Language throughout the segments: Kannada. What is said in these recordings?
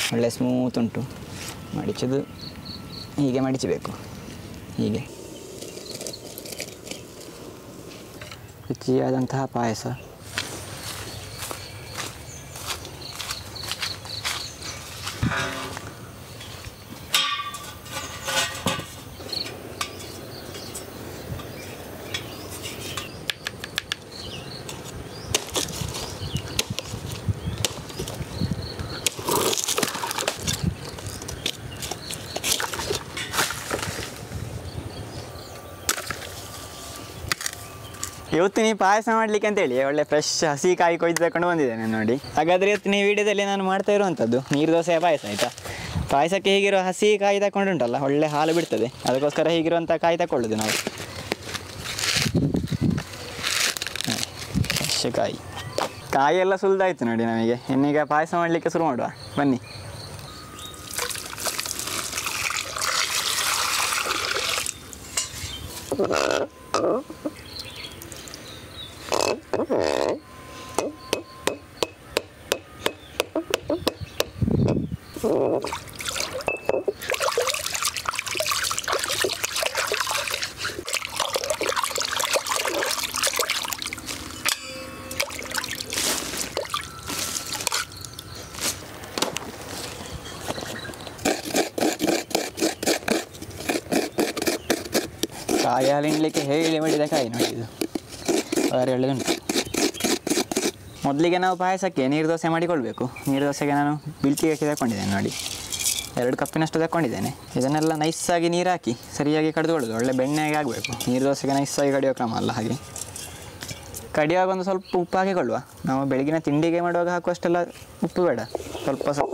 ಒಳ್ಳೆ ಸ್ಮೂತ್ ಉಂಟು ಮಡಿಚೋದು ಹೀಗೆ ಮಡಿಚಬೇಕು ಹೀಗೆ ರುಚಿಯಾದಂತಹ ಪಾಯಸ ಇವತ್ತು ನೀವು ಪಾಯಸ ಮಾಡಲಿಕ್ಕೆ ಅಂತೇಳಿ ಒಳ್ಳೆ ಫ್ರೆಶ್ ಹಸಿ ಕಾಯಿ ಕೊಯ್ದು ತಗೊಂಡು ಬಂದಿದ್ದೇನೆ ನೋಡಿ ಹಾಗಾದರೆ ಇವತ್ತು ನೀವು ವಿಡಿಯೋದಲ್ಲಿ ನಾನು ಮಾಡ್ತಾ ಇರುವಂಥದ್ದು ನೀರು ದೋಸೆ ಪಾಯಸ ಆಯಿತಾ ಪಾಯಸಕ್ಕೆ ಹೀಗಿರೋ ಹಸಿ ಕಾಯಿ ತಗೊಂಡು ಉಂಟಲ್ಲ ಒಳ್ಳೆ ಹಾಲು ಬಿಡ್ತದೆ ಅದಕ್ಕೋಸ್ಕರ ಹೀಗಿರುವಂಥ ಕಾಯಿ ತಗೊಳ್ಳೋದು ನಾವು ಫ್ರೆಶ್ ಕಾಯಿ ಕಾಯಿ ಎಲ್ಲ ಸುಲಿದಾಯ್ತು ನೋಡಿ ನಮಗೆ ಇನ್ನೀಗ ಪಾಯಸ ಮಾಡಲಿಕ್ಕೆ ಶುರು ಮಾಡುವ ಬನ್ನಿ ಕಾಯಿ ಹಾಲು ಹಿಂಡ್ಲಿಕ್ಕೆ ಹೇಳಿ ಮಾಡಿದ ಕಾಯಿ ನೋಡಿ ಇದು ಭಾರಿ ಒಳ್ಳೆದುಂಟು ಮೊದಲಿಗೆ ನಾವು ಪಾಯಸಕ್ಕೆ ನೀರು ದೋಸೆ ಮಾಡಿಕೊಳ್ಬೇಕು ನೀರು ದೋಸೆಗೆ ನಾನು ಬಿಳ್ತಿಗೆ ಅಕ್ಕಿ ತಗೊಂಡಿದ್ದೇನೆ ನೋಡಿ ಎರಡು ಕಪ್ಪಿನಷ್ಟು ತಗೊಂಡಿದ್ದೇನೆ ಇದನ್ನೆಲ್ಲ ನೈಸಾಗಿ ನೀರು ಹಾಕಿ ಸರಿಯಾಗಿ ಕಡಿದುಕೊಳ್ಳೋದು ಒಳ್ಳೆ ಬೆಣ್ಣೆಗೆ ಆಗಬೇಕು ನೀರು ದೋಸೆಗೆ ನೈಸಾಗಿ ಕಡಿಯೋ ಕ್ರಮ ಅಲ್ಲ ಹಾಗೆ ಕಡಿಯುವಾಗ ಒಂದು ಸ್ವಲ್ಪ ಉಪ್ಪು ಹಾಕಿಕೊಳ್ಳುವ ನಾವು ಬೆಳಗಿನ ತಿಂಡಿಗೆ ಮಾಡುವಾಗ ಹಾಕುವಷ್ಟೆಲ್ಲ ಉಪ್ಪು ಬೇಡ ಸ್ವಲ್ಪ ಸ್ವಲ್ಪ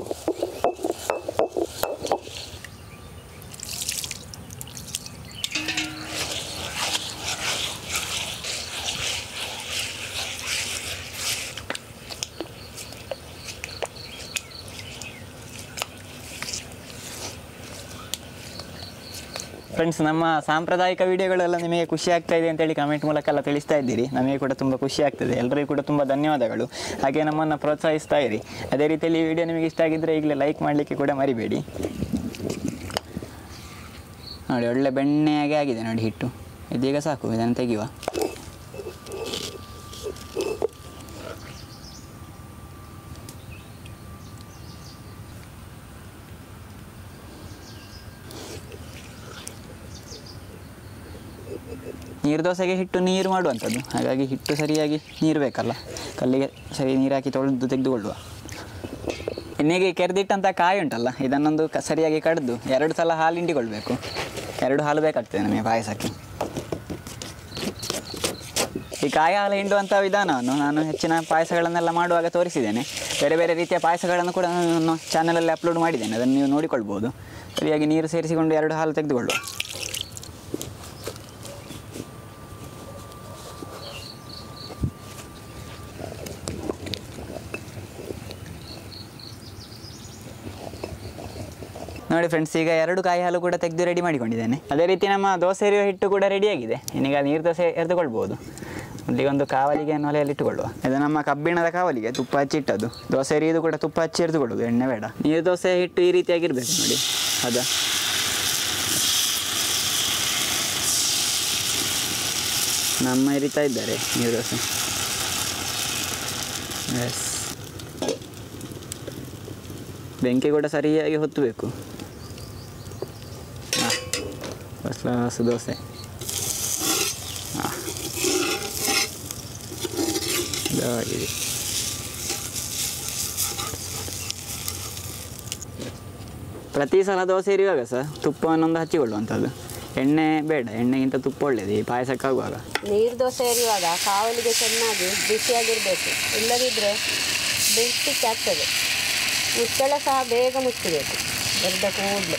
ಫ್ರೆಂಡ್ಸ್ ನಮ್ಮ ಸಾಂಪ್ರದಾಯಿಕ ವಿಡಿಯೋಗಳೆಲ್ಲ ನಿಮಗೆ ಖುಷಿ ಆಗ್ತಾ ಇದೆ ಅಂತೇಳಿ ಕಮೆಂಟ್ ಮೂಲಕ ಎಲ್ಲ ತಿಳಿಸ್ತಾ ಇದ್ದೀರಿ ನಮಗೆ ಕೂಡ ತುಂಬ ಖುಷಿ ಆಗ್ತದೆ ಎಲ್ಲರಿಗೂ ಕೂಡ ತುಂಬ ಧನ್ಯವಾದಗಳು ಹಾಗೆ ನಮ್ಮನ್ನು ಪ್ರೋತ್ಸಾಹಿಸ್ತಾ ಇರಿ ಅದೇ ರೀತಿಯಲ್ಲಿ ಈ ವಿಡಿಯೋ ನಿಮಗೆ ಇಷ್ಟ ಆಗಿದ್ದರೆ ಈಗಲೇ ಲೈಕ್ ಮಾಡಲಿಕ್ಕೆ ಕೂಡ ಮರಿಬೇಡಿ ನೋಡಿ ಒಳ್ಳೆ ಬೆಣ್ಣೆಯಾಗೆ ಆಗಿದೆ ನೋಡಿ ಹಿಟ್ಟು ಇದೀಗ ಸಾಕು ಇದನ್ನು ತೆಗೆಯುವ ನೀರು ದೋಸೆಗೆ ಹಿಟ್ಟು ನೀರು ಮಾಡುವಂಥದ್ದು ಹಾಗಾಗಿ ಹಿಟ್ಟು ಸರಿಯಾಗಿ ನೀರು ಬೇಕಲ್ಲ ಕಲ್ಲಿಗೆ ಸರಿ ನೀರು ಹಾಕಿ ತೊಳೆದು ತೆಗೆದುಕೊಳ್ಳುವ ಎಣ್ಣೆಗೆ ಕೆರೆದಿಟ್ಟಂಥ ಕಾಯಿ ಉಂಟಲ್ಲ ಇದನ್ನೊಂದು ಕ ಸರಿಯಾಗಿ ಕಡ್ದು ಎರಡು ಸಲ ಹಾಲು ಹಿಂಡಿಕೊಳ್ಬೇಕು ಎರಡು ಹಾಲು ಬೇಕಾಗ್ತದೆ ನಮಗೆ ಪಾಯಸಕ್ಕೆ ಈ ಕಾಯಿ ಹಾಲು ಹಿಂಡುವಂಥ ವಿಧಾನವನ್ನು ನಾನು ಹೆಚ್ಚಿನ ಪಾಯಸಗಳನ್ನೆಲ್ಲ ಮಾಡುವಾಗ ತೋರಿಸಿದ್ದೇನೆ ಬೇರೆ ಬೇರೆ ರೀತಿಯ ಪಾಯಸಗಳನ್ನು ಕೂಡ ನಾನು ಚಾನಲಲ್ಲಿ ಅಪ್ಲೋಡ್ ಮಾಡಿದ್ದೇನೆ ಅದನ್ನು ನೀವು ನೋಡಿಕೊಳ್ಬೋದು ಸರಿಯಾಗಿ ನೀರು ಸೇರಿಸಿಕೊಂಡು ಎರಡು ಹಾಲು ತೆಗೆದುಕೊಳ್ಳುವ ನೋಡಿ ಫ್ರೆಂಡ್ಸ್ ಈಗ ಎರಡು ಕಾಯಿ ಹಾಲು ಕೂಡ ತೆಗೆದು ರೆಡಿ ಮಾಡಿಕೊಂಡಿದ್ದೇನೆ ಅದೇ ರೀತಿ ನಮ್ಮ ದೋಸೆ ಎರಿಯುವ ಹಿಟ್ಟು ಕೂಡ ರೆಡಿಯಾಗಿದೆ ಇನ್ನೀಗ ನೀರು ದೋಸೆ ಎರೆದುಕೊಳ್ಬೋದು ಅಲ್ಲಿಗೆ ಒಂದು ಕಾವಲಿಗೆ ಒಲೆಯಲ್ಲಿ ಇಟ್ಟುಕೊಳ್ಳುವ ಇದು ನಮ್ಮ ಕಬ್ಬಿಣದ ಕಾವಲಿಗೆ ತುಪ್ಪ ಹಚ್ಚಿ ಇಟ್ಟದ್ದು ದೋಸೆ ಎರಿಯುವುದು ಕೂಡ ತುಪ್ಪ ಹಚ್ಚಿ ಎರೆದುಕೊಳ್ಳೋದು ಎಣ್ಣೆ ಬೇಡ ನೀರು ದೋಸೆ ಹಿಟ್ಟು ಈ ರೀತಿಯಾಗಿರ್ಬೇಕು ನೋಡಿ ಹೌದಾ ನಮ್ಮ ಎರಿತಾ ಇದ್ದಾರೆ ನೀರು ದೋಸೆ ಎಸ್ ಬೆಂಕಿ ಕೂಡ ಸರಿಯಾಗಿ ಹೊತ್ತಬೇಕು ಫಸ್ಟ್ ಕ್ಲಾಸ್ ದೋಸೆ ಹಾಂ ಇದಾಗಿದೆ ಪ್ರತಿ ಸಲ ದೋಸೆ ಇರುವಾಗ ಸಹ ತುಪ್ಪವನ್ನೊಂದು ಹಚ್ಚಿಕೊಳ್ಳುವಂಥದ್ದು ಎಣ್ಣೆ ಬೇಡ ಎಣ್ಣೆಗಿಂತ ತುಪ್ಪ ಒಳ್ಳೆಯದು ಈ ಪಾಯಸಕ್ಕಾಗುವಾಗ ನೀರು ದೋಸೆ ಎರಿಯುವಾಗ ಕಾವಲಿಗೆ ಚೆನ್ನಾಗಿ ಬಿಸಿಯಾಗಿರಬೇಕು ಇಲ್ಲದಿದ್ದರೆ ಬೆಂಕಿಕ್ಕೆ ಆಗ್ತದೆ ಮುಚ್ಚಳ ಸಹ ಬೇಗ ಮುಚ್ಚಬೇಕು ದೊಡ್ಡ ಕೂಡಲೇ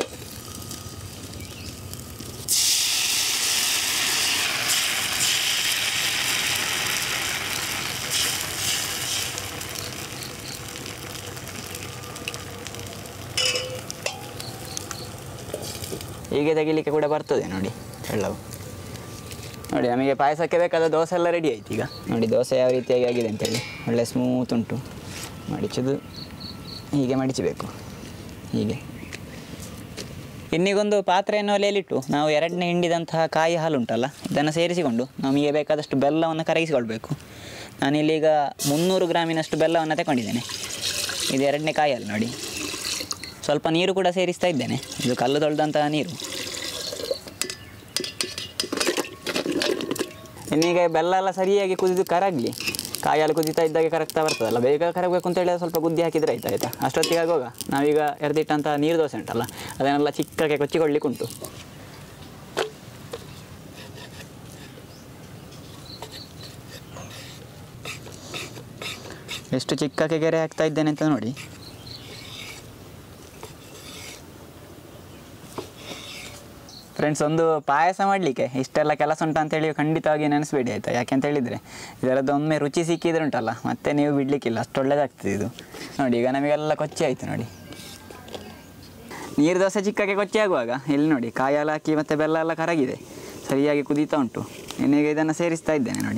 ಹೀಗೆ ತೆಗಿಲಿಕ್ಕೆ ಕೂಡ ಬರ್ತದೆ ನೋಡಿ ಎಲ್ಲವೂ ನೋಡಿ ನಮಗೆ ಪಾಯಸಕ್ಕೆ ಬೇಕಾದ ದೋಸೆ ಎಲ್ಲ ರೆಡಿ ಆಯ್ತು ಈಗ ನೋಡಿ ದೋಸೆ ಯಾವ ರೀತಿಯಾಗಿ ಆಗಿದೆ ಅಂತೇಳಿ ಒಳ್ಳೆ ಸ್ಮೂತ್ ಉಂಟು ಮಡಿಚೋದು ಹೀಗೆ ಮಡಿಚಬೇಕು ಹೀಗೆ ಇನ್ನೀಗೊಂದು ಪಾತ್ರೆಯನ್ನು ಒಲೆಯಲ್ಲಿಟ್ಟು ನಾವು ಎರಡನೇ ಹಿಂಡಿದಂತಹ ಕಾಯಿ ಹಾಲು ಉಂಟಲ್ಲ ಇದನ್ನು ಸೇರಿಸಿಕೊಂಡು ನಮಗೆ ಬೇಕಾದಷ್ಟು ಬೆಲ್ಲವನ್ನು ಕರಗಿಸಿಕೊಳ್ಬೇಕು ನಾನಿಲ್ಲೀಗ ಮುನ್ನೂರು ಗ್ರಾಮಿನಷ್ಟು ಬೆಲ್ಲವನ್ನು ತಗೊಂಡಿದ್ದೇನೆ ಇದು ಎರಡನೇ ಕಾಯಿ ಹಾಲು ನೋಡಿ ಸ್ವಲ್ಪ ನೀರು ಕೂಡ ಸೇರಿಸ್ತಾ ಇದ್ದೇನೆ ಇದು ಕಲ್ಲು ತೊಳೆದಂತಹ ನೀರು ಇನ್ನೀಗ ಬೆಲ್ಲ ಎಲ್ಲ ಸರಿಯಾಗಿ ಕುದಿದು ಕರಗಲಿ ಕಾಯಿ ಹಾಲು ಕುದಿತಾ ಇದ್ದಾಗೆ ಕರಗ್ತಾ ಬರ್ತದಲ್ಲ ಬೇಗ ಕರಗಬೇಕು ಅಂತ ಹೇಳಿದ್ರೆ ಸ್ವಲ್ಪ ಗುದ್ದಿ ಹಾಕಿದ್ರೆ ಆಯ್ತು ಆಯ್ತಾ ಅಷ್ಟೊತ್ತಿಗೆ ಆಗುವಾಗ ನಾವೀಗ ಎರೆದಿಟ್ಟಂಥ ನೀರು ದೋಸೆ ಉಂಟಲ್ಲ ಅದನ್ನೆಲ್ಲ ಚಿಕ್ಕಕ್ಕೆ ಕೊಚ್ಚಿಕೊಳ್ಳಿಕ್ಕೆ ಉಂಟು ಎಷ್ಟು ಚಿಕ್ಕಕ್ಕೆ ಗೆರೆ ಹಾಕ್ತಾ ಇದ್ದೇನೆ ಅಂತ ನೋಡಿ ಫ್ರೆಂಡ್ಸ್ ಒಂದು ಪಾಯಸ ಮಾಡಲಿಕ್ಕೆ ಇಷ್ಟೆಲ್ಲ ಕೆಲಸ ಉಂಟು ಅಂತೇಳಿ ಖಂಡಿತವಾಗಿ ನೆನೆಸ್ಬೇಡಿ ಆಯಿತಾ ಯಾಕೆಂತ ಹೇಳಿದರೆ ಇದರದ್ದು ಒಮ್ಮೆ ರುಚಿ ಸಿಕ್ಕಿದ್ರೆ ಉಂಟಲ್ಲ ಮತ್ತೆ ನೀವು ಬಿಡಲಿಕ್ಕಿಲ್ಲ ಅಷ್ಟು ಒಳ್ಳೇದಾಗ್ತದೆ ಇದು ನೋಡಿ ಈಗ ನಮಗೆಲ್ಲ ಕೊಚ್ಚಿ ಆಯಿತು ನೋಡಿ ನೀರು ದೋಸೆ ಚಿಕ್ಕಕ್ಕೆ ಕೊಚ್ಚಿ ಆಗುವಾಗ ಇಲ್ಲಿ ನೋಡಿ ಕಾಯಿ ಹಾಲು ಹಾಕಿ ಮತ್ತು ಬೆಲ್ಲ ಎಲ್ಲ ಕರಗಿದೆ ಸರಿಯಾಗಿ ಕುದೀತಾ ಉಂಟು ಇನ್ನೀಗ ಇದನ್ನು ಸೇರಿಸ್ತಾ ಇದ್ದೇನೆ ನೋಡಿ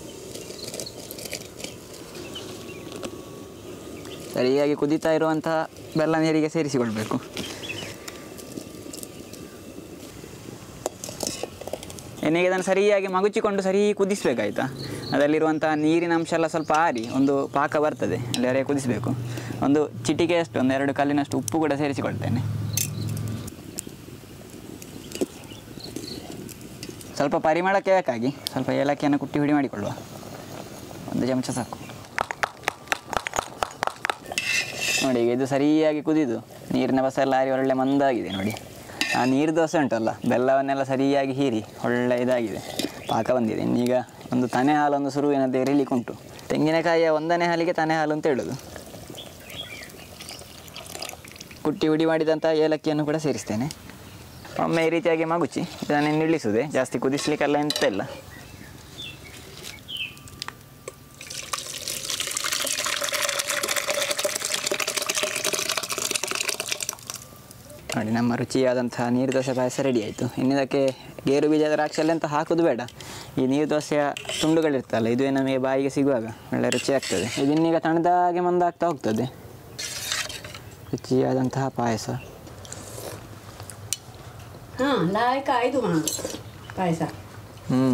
ಸರಿಯಾಗಿ ಕುದೀತಾ ಇರುವಂತಹ ಬೆಲ್ಲ ನೀರಿಗೆ ಸೇರಿಸಿಕೊಳ್ಬೇಕು ಎಣ್ಣೆಗೆ ಇದನ್ನು ಸರಿಯಾಗಿ ಮಗುಚಿಕೊಂಡು ಸರಿ ಕುದಿಸ್ಬೇಕಾಯ್ತಾ ಅದರಲ್ಲಿರುವಂಥ ನೀರಿನ ಅಂಶ ಎಲ್ಲ ಸ್ವಲ್ಪ ಆರಿ ಒಂದು ಪಾಕ ಬರ್ತದೆ ಅಲ್ಲಿವರೆಗೆ ಕುದಿಸಬೇಕು ಒಂದು ಚಿಟಿಕೆಯಷ್ಟು ಒಂದು ಎರಡು ಕಲ್ಲಿನಷ್ಟು ಉಪ್ಪು ಕೂಡ ಸೇರಿಸಿಕೊಳ್ತೇನೆ ಸ್ವಲ್ಪ ಪರಿಮಳಕ್ಕೆ ಬೇಕಾಗಿ ಸ್ವಲ್ಪ ಏಲಕ್ಕಿಯನ್ನು ಕುಟ್ಟಿ ಹುಡಿ ಮಾಡಿಕೊಳ್ಳುವ ಒಂದು ಚಮಚ ಸಾಕು ನೋಡಿ ಈಗ ಇದು ಸರಿಯಾಗಿ ಕುದಿದು ನೀರಿನ ಬಸ ಎಲ್ಲ ಆರಿ ಒಳ್ಳೆ ಮಂದಾಗಿದೆ ನೋಡಿ ಆ ನೀರು ದೋಸೆ ಉಂಟಲ್ಲ ಬೆಲ್ಲವನ್ನೆಲ್ಲ ಸರಿಯಾಗಿ ಹೀರಿ ಒಳ್ಳೆ ಇದಾಗಿದೆ ಪಾಕ ಬಂದಿದೆ ಇನ್ನೀಗ ಒಂದು ತನೆ ಹಾಲು ಒಂದು ಸುರುವಿನದ್ದು ಎರಿಲಿಕ್ಕೆ ಉಂಟು ತೆಂಗಿನಕಾಯಿಯ ಒಂದನೇ ಹಾಲಿಗೆ ತನೆ ಹಾಲು ಅಂತ ಹೇಳೋದು ಕುಟ್ಟಿ ಹುಡಿ ಮಾಡಿದಂಥ ಏಲಕ್ಕಿಯನ್ನು ಕೂಡ ಸೇರಿಸ್ತೇನೆ ಒಮ್ಮೆ ಈ ರೀತಿಯಾಗಿ ಮಗುಚಿ ಇದನ್ನು ನಿಲ್ಲಿಸುದೆ ಜಾಸ್ತಿ ಕುದಿಸ್ಲಿಕ್ಕೆಲ್ಲ ಎಂತ ಇಲ್ಲ ನೋಡಿ ನಮ್ಮ ರುಚಿಯಾದಂತಹ ನೀರು ದೋಸೆ ಪಾಯಸ ರೆಡಿ ಆಯಿತು ಇನ್ನಿದಕ್ಕೆ ಗೇರು ಬೀಜದ ದ್ರಾಕ್ಷಿ ಅಂತ ಹಾಕೋದು ಬೇಡ ಈ ನೀರು ದೋಸೆಯ ತುಂಡುಗಳಿರ್ತಲ್ಲ ಇದು ನಮಗೆ ಬಾಯಿಗೆ ಸಿಗುವಾಗ ಒಳ್ಳೆ ರುಚಿ ಆಗ್ತದೆ ಇದನ್ನೀಗ ತಣ್ಣದಾಗೆ ಮಂದಾಗ್ತಾ ಹೋಗ್ತದೆ ರುಚಿಯಾದಂತಹ ಪಾಯಸ ಹಾಂ ಲಾಯಕ ಐದು ಮಾಡೋದು ಪಾಯಸ ಹ್ಞೂ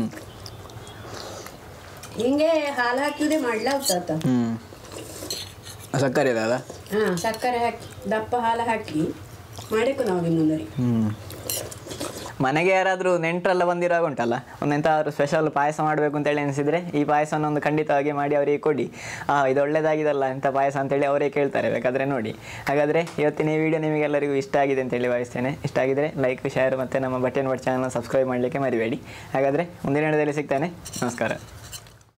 ಹಿಂಗೆ ಹಾಲು ಹಾಕಿದ್ರೆ ಮಾಡ್ಲಾಗ್ತದ ಹ್ಞೂ ಸಕ್ಕರೆ ಇದಲ್ಲ ಹಾಂ ಸಕ್ಕರೆ ಹಾಕಿ ದಪ್ಪ ಹಾಲು ಹಾಕಿ ಮಾಡಿಕು ನಾವು ಇನ್ನೊಂದರಿ ಹ್ಞೂ ಮನೆಗೆ ಯಾರಾದರೂ ನೆಂಟರೆಲ್ಲ ಬಂದಿರುವಾಗ ಉಂಟಲ್ಲ ಒಂದು ಎಂತಾದ್ರೂ ಸ್ಪೆಷಲ್ ಪಾಯಸ ಮಾಡಬೇಕು ಅಂತೇಳಿ ಅನಿಸಿದರೆ ಈ ಪಾಯಸನ ಒಂದು ಖಂಡಿತವಾಗಿ ಮಾಡಿ ಅವರಿಗೆ ಕೊಡಿ ಆ ಇದು ಒಳ್ಳೇದಾಗಿದಲ್ಲ ಎಂಥ ಪಾಯಸ ಅಂತೇಳಿ ಅವರೇ ಕೇಳ್ತಾರೆ ಬೇಕಾದರೆ ನೋಡಿ ಹಾಗಾದರೆ ಇವತ್ತಿನ ಈ ವಿಡಿಯೋ ನಿಮಗೆಲ್ಲರಿಗೂ ಇಷ್ಟ ಆಗಿದೆ ಅಂತೇಳಿ ಭಾವಿಸ್ತೇನೆ ಇಷ್ಟ ಆಗಿದರೆ ಲೈಕ್ ಶೇರ್ ಮತ್ತು ನಮ್ಮ ಬಟ್ಟೆ ನೋಡಿ ಚಾನಲ್ನ ಸಬ್ಸ್ಕ್ರೈಬ್ ಮಾಡಲಿಕ್ಕೆ ಮರಿಬೇಡಿ ಹಾಗಾದರೆ ಮುಂದಿನ ವಿಡಿಯೋದಲ್ಲಿ ಸಿಗ್ತಾನೆ ನಮಸ್ಕಾರ